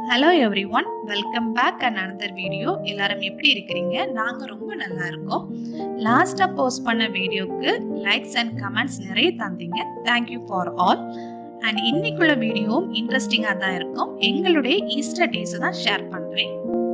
hello everyone welcome back and another video எல்லாரும் எப்படி இருக்கிறீங்க நாங்கள் ரொம்ப நல்லா இருக்கோம் லாஸ்ட்டாக போஸ்ட் பண்ண வீடியோக்கு லைக்ஸ் அண்ட் கமெண்ட்ஸ் நிறைய தந்தீங்க தேங்க்யூ ஃபார் ஆல் அண்ட் இன்னைக்குள்ள வீடியோவும் இன்ட்ரெஸ்டிங்காக தான் இருக்கும் எங்களுடைய ஈஸ்டர் டேஸை தான் ஷேர் பண்ணுறேன்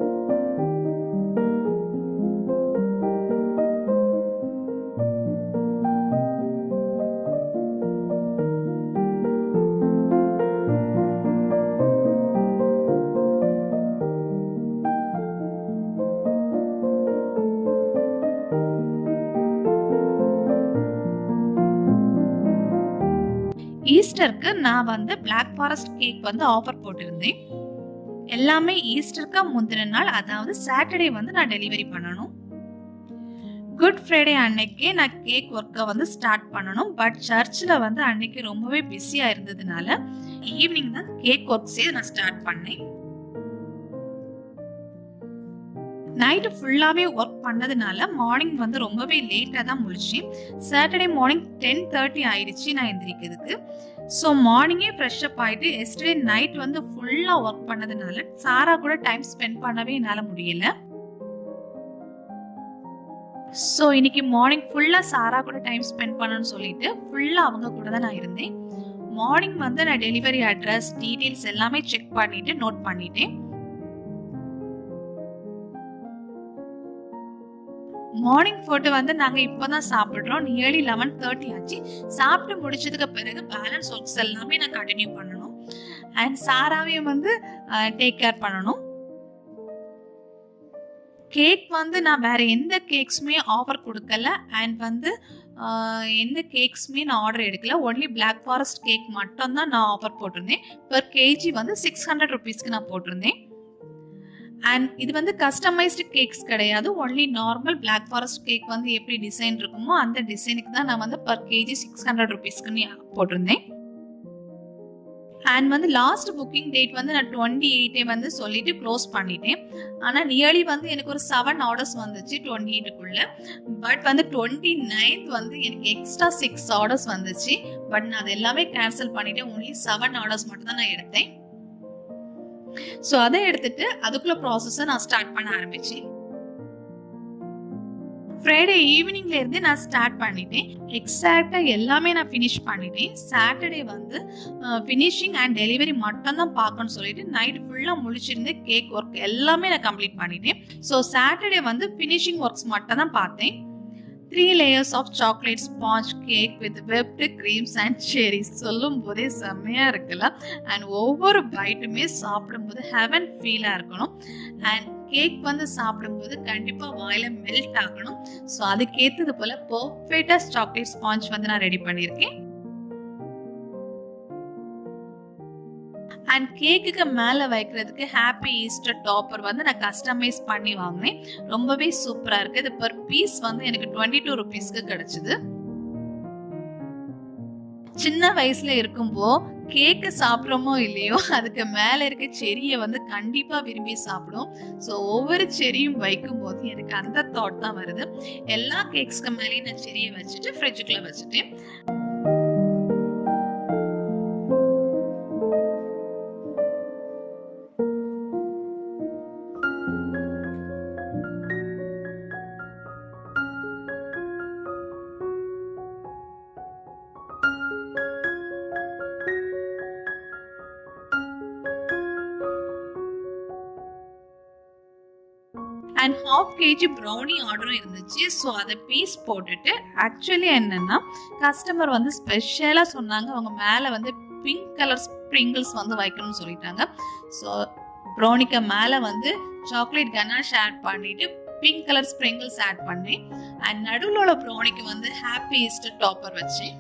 ஈஸ்டருக்கு நான் வந்து பிளாக் ஃபாரஸ்ட் கேக் வந்து ஆஃபர் போட்டிருந்தேன் எல்லாமே ஈஸ்டருக்கு முந்தின நாள் அதாவது சாட்டர்டே வந்து நான் டெலிவரி பண்ணணும் குட் ஃப்ரைடே அன்னைக்கே நான் கேக் ஒர்க்கை வந்து ஸ்டார்ட் பண்ணணும் பட் சர்ச்சில் வந்து அன்னைக்கு ரொம்பவே பிஸியாக இருந்ததுனால ஈவினிங் தான் கேக் ஒர்க்ஸே நான் ஸ்டார்ட் பண்ணேன் நைட்டு ஃபுல்லாகவே ஒர்க் பண்ணதுனால மார்னிங் வந்து ரொம்பவே லேட்டாக தான் முழிச்சேன் சாட்டர்டே மார்னிங் டென் தேர்ட்டி ஆயிடுச்சு நான் எந்திரிக்கிறதுக்கு ஸோ மார்னிங்கே ஃப்ரெஷ் அப் ஆகிட்டு எஸ்டர்டே நைட் வந்து ஃபுல்லாக ஒர்க் பண்ணதுனால சாரா கூட டைம் ஸ்பெண்ட் பண்ணவே என்னால் முடியல ஸோ இன்னைக்கு மார்னிங் ஃபுல்லாக சாரா கூட டைம் ஸ்பெண்ட் பண்ணணும்னு சொல்லிட்டு ஃபுல்லாக அவங்க கூட தான் நான் இருந்தேன் மார்னிங் வந்து நான் டெலிவரி அட்ரஸ் டீட்டெயில்ஸ் எல்லாமே செக் பண்ணிட்டு நோட் பண்ணிட்டேன் மார்னிங் ஃபுட்டு வந்து நாங்கள் இப்போ தான் சாப்பிட்றோம் நியர்லி லெவன் தேர்ட்டி ஆச்சு சாப்பிட்டு முடிச்சதுக்கு பிறகு பேலன்ஸ் ஒர்க்ஸ் எல்லாமே நான் கண்டினியூ பண்ணணும் அண்ட் சாராவையும் வந்து டேக் கேர் பண்ணணும் கேக் வந்து நான் வேற எந்த கேக்ஸுமே ஆஃபர் கொடுக்கல அண்ட் வந்து எந்த கேக்ஸுமே நான் ஆர்டர் எடுக்கல ஒன்லி பிளாக் ஃபாரஸ்ட் கேக் மட்டும் தான் நான் ஆஃபர் போட்டிருந்தேன் பர் கேஜி வந்து சிக்ஸ் ஹண்ட்ரட் ருபீஸ்க்கு நான் போட்டிருந்தேன் அண்ட் இது வந்து கஸ்டமைஸ்டு கேக்ஸ் கிடையாது only normal black forest cake வந்து எப்படி டிசைன் இருக்குமோ அந்த டிசைனுக்கு தான் நான் வந்து பர் கேஜி சிக்ஸ் ஹண்ட்ரட் ருபீஸ்க்குன்னு போட்டிருந்தேன் அண்ட் வந்து லாஸ்ட் புக்கிங் டேட் வந்து நான் டுவெண்ட்டி எயிட்டே வந்து சொல்லிட்டு க்ளோஸ் பண்ணிட்டேன் ஆனால் நியர்லி வந்து எனக்கு ஒரு செவன் ஆர்டர்ஸ் வந்துச்சு டுவெண்ட்டி எயிட்டுக்குள்ள பட் வந்து டுவெண்ட்டி நைன்த் வந்து எனக்கு எக்ஸ்ட்ரா சிக்ஸ் ஆர்டர்ஸ் வந்துச்சு பட் நான் அது எல்லாமே கேன்சல் பண்ணிட்டேன் ஒன்லி செவன் ஆர்டர்ஸ் மட்டும் தான் நான் எடுத்தேன் ஸோ அதை எடுத்துட்டு அதுக்குள்ள ப்ராசஸை நான் ஸ்டார்ட் பண்ண ஆரம்பிச்சேன் ஃப்ரைடே ஈவினிங்ல இருந்து நான் ஸ்டார்ட் பண்ணிட்டேன் எக்ஸாக்டா எல்லாமே நான் ஃபினிஷ் பண்ணிட்டேன் சாட்டர்டே வந்து ஃபினிஷிங் அண்ட் டெலிவரி மட்டும் தான் பார்க்கணும்னு சொல்லிட்டு நைட் ஃபுல்லாக முழிச்சிருந்து கேக் ஒர்க் எல்லாமே நான் கம்ப்ளீட் பண்ணிட்டேன் ஸோ சாட்டர்டே வந்து ஃபினிஷிங் ஒர்க்ஸ் மட்டும் தான் பார்த்தேன் three layers of chocolate sponge cake with whipped creams and cherries சொல்லும் போதே செம்மையாக இருக்குல்ல அண்ட் ஒவ்வொரு பைட்டுமே சாப்பிடும்போது ஹெவன் ஃபீலாக இருக்கணும் அண்ட் கேக் வந்து சாப்பிடும்போது கண்டிப்பாக வாயில் மெல்ட் ஆகணும் ஸோ அதுக்கேற்றது போல் பர்ஃபெக்டாக சாக்லேட் ஸ்பாஞ்ச் வந்து நான் ரெடி பண்ணியிருக்கேன் அண்ட் கேக்குக்கு மேலே வைக்கிறதுக்கு ஹாப்பி ஈஸ்டர் டாப்பர் வந்து நான் கஸ்டமைஸ் பண்ணி வாங்கினேன் ரொம்பவே சூப்பராக இருக்குது இது பர் பீஸ் வந்து எனக்கு டுவெண்ட்டி டூ ருபீஸ்க்கு கிடச்சிது சின்ன வயசுல இருக்கும்போ கேக்கு சாப்பிட்றோமோ இல்லையோ அதுக்கு மேலே இருக்க செரியை வந்து கண்டிப்பாக விரும்பி சாப்பிடும் ஸோ ஒவ்வொரு செரியும் வைக்கும் போது எனக்கு அந்த தாட் தான் வருது எல்லா கேக்ஸ்க்கு மேலேயும் நான் செரியை வச்சுட்டு ஃப்ரிட்ஜுக்குள்ளே வச்சுட்டேன் அண்ட் ஹாஃப் கேஜி ப்ரௌனி ஆர்டரும் இருந்துச்சு ஸோ அதை பீஸ் போட்டுட்டு ஆக்சுவலி என்னென்னா கஸ்டமர் வந்து ஸ்பெஷலாக சொன்னாங்க அவங்க மேலே வந்து பிங்க் கலர் ஸ்ப்ரிங்கிள்ஸ் வந்து வைக்கணும்னு சொல்லிட்டாங்க ஸோ ப்ரௌனிக்கு மேலே வந்து சாக்லேட் கனாஷ் ஆட் பண்ணிட்டு பிங்க் கலர் ஸ்ப்ரிங்கிள்ஸ் ஆட் பண்ணேன் அண்ட் நடுவில் உள்ள ப்ரௌனிக்கு வந்து ஹாப்பி ஈஸ்டர் டாப்பர் வச்சேன்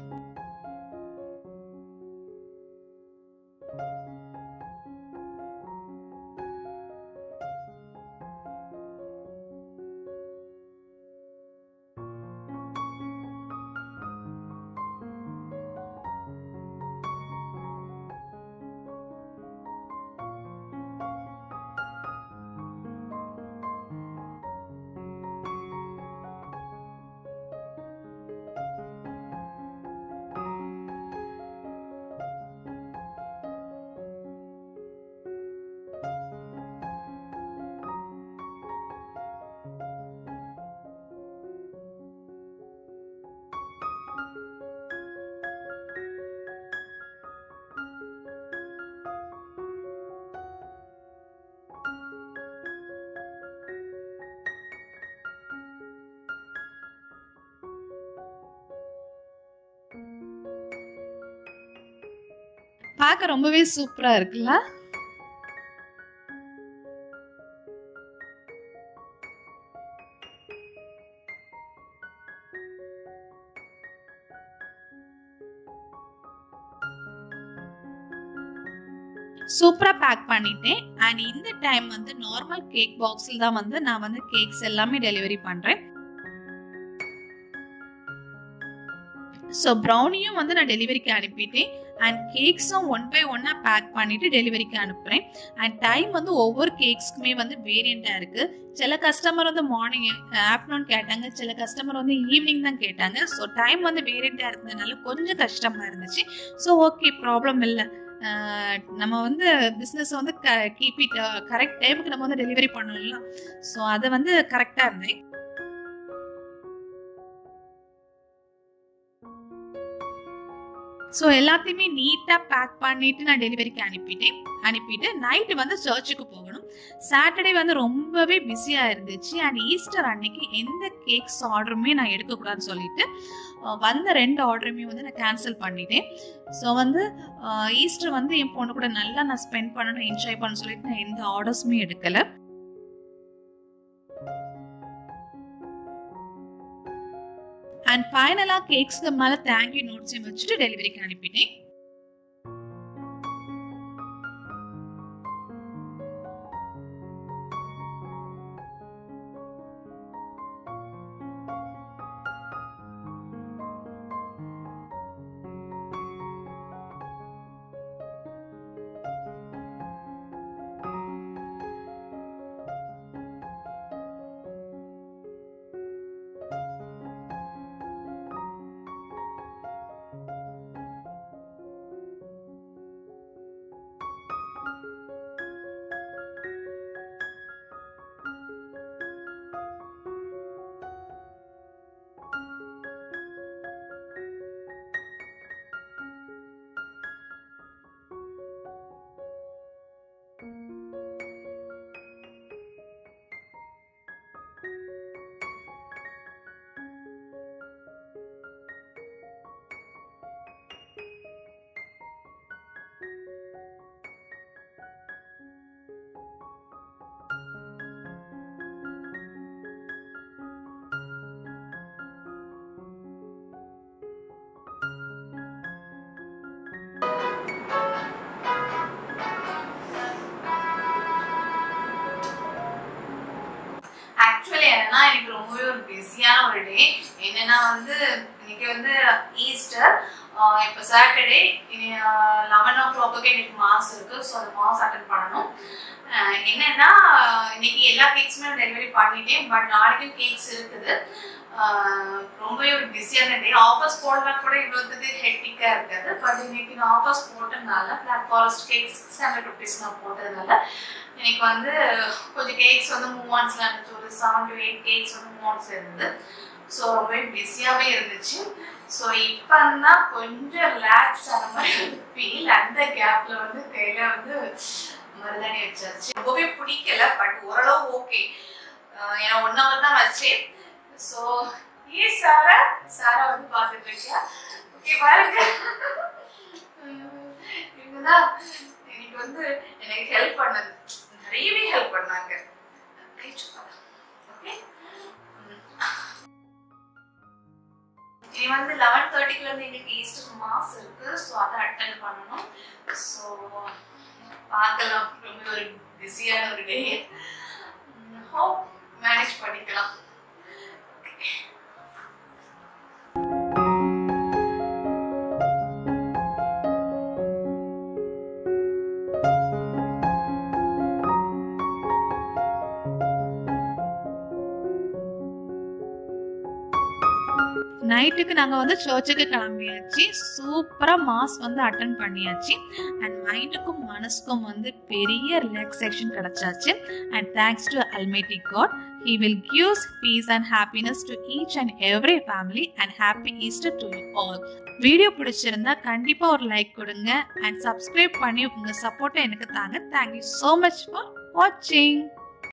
பார்க்க ரொம்பவே சூப்பரா இருக்குல்ல சூப்பராக பேக் பண்ணிட்டேன் அண்ட் இந்த டைம் வந்து நார்மல் கேக் பாக்ஸில் தான் வந்து நான் வந்து கேக்ஸ் எல்லாமே டெலிவரி பண்ணுறேன் ஸோ ப்ரௌனியும் வந்து நான் டெலிவரிக்கு அனுப்பிட்டேன் அண்ட் கேக்ஸும் ஒன் பை ஒன்னாக பேக் பண்ணிட்டு டெலிவரிக்கு அனுப்புகிறேன் அண்ட் டைம் வந்து ஒவ்வொரு கேக்ஸ்க்குமே வந்து வேரியண்ட்டாக இருக்குது சில கஸ்டமர் வந்து மார்னிங் ஆஃப்டர்நூன் கேட்டாங்க சில கஸ்டமர் வந்து ஈவினிங் தான் கேட்டாங்க ஸோ டைம் வந்து வேரியண்ட்டாக இருந்ததுனால கொஞ்சம் கஷ்டமாக இருந்துச்சு ஸோ ஓகே ப்ராப்ளம் இல்லை நம்ம வந்து பிஸ்னஸ் வந்து க கீப் இட் கரெக்ட் டைமுக்கு நம்ம வந்து டெலிவரி பண்ணலாம் ஸோ அதை வந்து கரெக்டாக இருந்தேன் ஸோ எல்லாத்தையுமே நீட்டாக பேக் பண்ணிட்டு நான் டெலிவரிக்கு அனுப்பிட்டேன் அனுப்பிட்டு நைட்டு வந்து சர்ச்சுக்கு போகணும் சாட்டர்டே வந்து ரொம்பவே பிஸியாக இருந்துச்சு அண்ட் ஈஸ்டர் அன்னைக்கு எந்த கேக்ஸ் ஆர்டருமே நான் எடுக்கக்கூடாதுன்னு சொல்லிட்டு வந்த ரெண்டு ஆர்டருமே வந்து நான் கேன்சல் பண்ணிட்டேன் ஸோ வந்து ஈஸ்டர் வந்து என் பொண்ணு கூட நல்லா நான் ஸ்பெண்ட் பண்ணணும் என்ஜாய் பண்ண சொல்லிட்டு நான் எந்த ஆர்டர்ஸுமே எடுக்கலை அண்ட் ஃபைனலாக கேக்ஸ்க்கு மேலே தேங்க்யூ நோட்ஸையும் வச்சுட்டு டெலிவரிக்கு அனுப்பிட்டேன் ஆக்சுவலி என்னன்னா எனக்கு ரொம்பவே ஒரு பிஸியான ஒரு டே என்னன்னா வந்து இன்னைக்கு வந்து ஈஸ்டர் இப்போ சாட்டர்டே லெவன் ஓ கிளாக்கு எனக்கு மாஸ் இருக்கு ஸோ அந்த மாஸ் அட்டன் பண்ணணும் என்னன்னா இன்னைக்கு எல்லா கேக்ஸுமே டெலிவரி பண்ணிட்டேன் பட் நாளைக்கும் கேக்ஸ் இருக்குது ரொம்பவே ஒரு பிஸியான டே ஆஃபர்ஸ் போடலாம் கூட இவ்வளோத்துக்கு ஹெட்டிக்காக இருக்காது பட் இன்னைக்கு நான் ஆஃபர்ஸ் போட்டதுனால black forest cakes six hundred rupees நான் போட்டதுனால எனக்கு வந்து கொஞ்சம் கேக்ஸ் வந்து மூவ் ஆன்ஸ்லாம் இருந்துச்சு ஒரு செவன் டு எயிட் கேக்ஸ் வந்து மூவ் ஆன்ஸ் இருந்தது ஸோ ரொம்பவே பிஸியாகவே இருந்துச்சு ஸோ இப்போ தான் கொஞ்சம் ரிலாக்ஸ் ஆன மாதிரி ஃபீல் அந்த கேப்பில் வந்து கையில் வந்து மருதாணி வச்சாச்சு ரொம்பவே பிடிக்கல பட் ஓரளவு ஓகே ஏன்னா ஒன் ஹவர் தான் வச்சேன் ஸோ ஏ சாரா சாரா வந்து பார்த்துட்டு இருக்கியா ஓகே பாருங்க இவங்க தான் எனக்கு வந்து எனக்கு ஹெல்ப் பண்ணது நிறையவே ஹெல்ப் பண்ணாங்க ஓகே இனி வந்து லெவன் தேர்ட்டிக்குல இருந்து எங்களுக்கு ஈஸ்டர் மாஸ் இருக்கு ஸோ அதை அட்டன் பண்ணணும் ஸோ பார்க்கலாம் ரொம்ப ஒரு பிஸியான ஒரு டே ஹோப் மேனேஜ் பண்ணிக்கலாம் நைட்டுக்கு நாங்கள் வந்து சர்ச்சுக்கு கிளம்பியாச்சு சூப்பராக மாஸ் வந்து அட்டன் பண்ணியாச்சு அண்ட் மைண்டுக்கும் மனசுக்கும் வந்து பெரிய ரிலாக்ஸேஷன் கிடைச்சாச்சு and thanks to almighty God he will gives peace and happiness to each and every family and happy Easter to you all video பிடிச்சிருந்தா கண்டிப்பாக ஒரு லைக் கொடுங்க அண்ட் சப்ஸ்கிரைப் பண்ணி உங்கள் சப்போர்ட்டை எனக்கு தாங்க தேங்க்யூ ஸோ மச் ஃபார் வாட்சிங்